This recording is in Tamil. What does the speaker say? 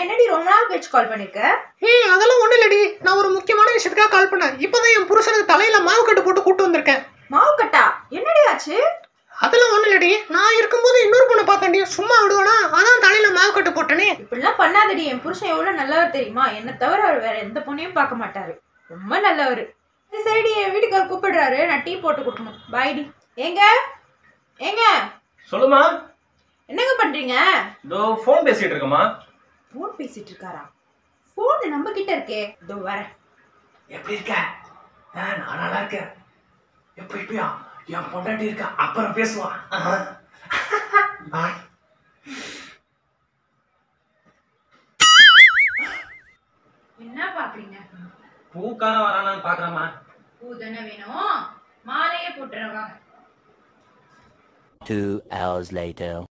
என்னடி ரொம்ப நாள் கழிச்சு கால் பண்ணிருக்க ஏய் அதெல்லாம் ஒண்ணும் இல்லடி நான் ஒரு முக்கியமான விஷயத்துக்காக கால் பண்ணேன் இப்பதான் என் புருஷனுக்கு தலையில மாவு கட்டு போட்டு கூட்டு வந்திருக்கேன் மாவு கட்டா என்னடி ஆச்சு அதெல்லாம் ஒண்ணும் இல்லடி நான் இருக்கும்போது இன்னொரு பொண்ணை பார்த்தேன்டி சும்மா விடுவானா அதான் தலையில மாவு கட்டு போட்டனே இப்படிலாம் பண்ணாதடி என் புருஷன் எவ்வளவு நல்லவர் தெரியுமா என்ன தவிர அவர் வேற எந்த பொண்ணையும் பார்க்க மாட்டாரு ரொம்ப நல்லவர் சரி, சரிடி என் வீட்டுக்காரர் கூப்பிடுறாரு நான் டீ போட்டு கொடுக்கணும் பாய்டி ஏங்க ஏங்க சொல்லுமா என்னங்க பண்றீங்க இதோ ஃபோன் பேசிட்டு இருக்கமா போன் பேசிட்டு இருக்காரா போன் நம்ம கிட்ட இருக்கே இதோ வரேன் எப்படி இருக்க ஆ, நான் நல்லா இருக்கேன் எப்ப இப்பயா என் பொண்டாட்டி இருக்கா அப்புறம் பேசுவான் பாய் என்ன பாக்குறீங்க பூக்காரன் வரானான்னு பாக்குறமா பூ தானே வேணும் மாலையே போட்டுறவாங்க Two hours later.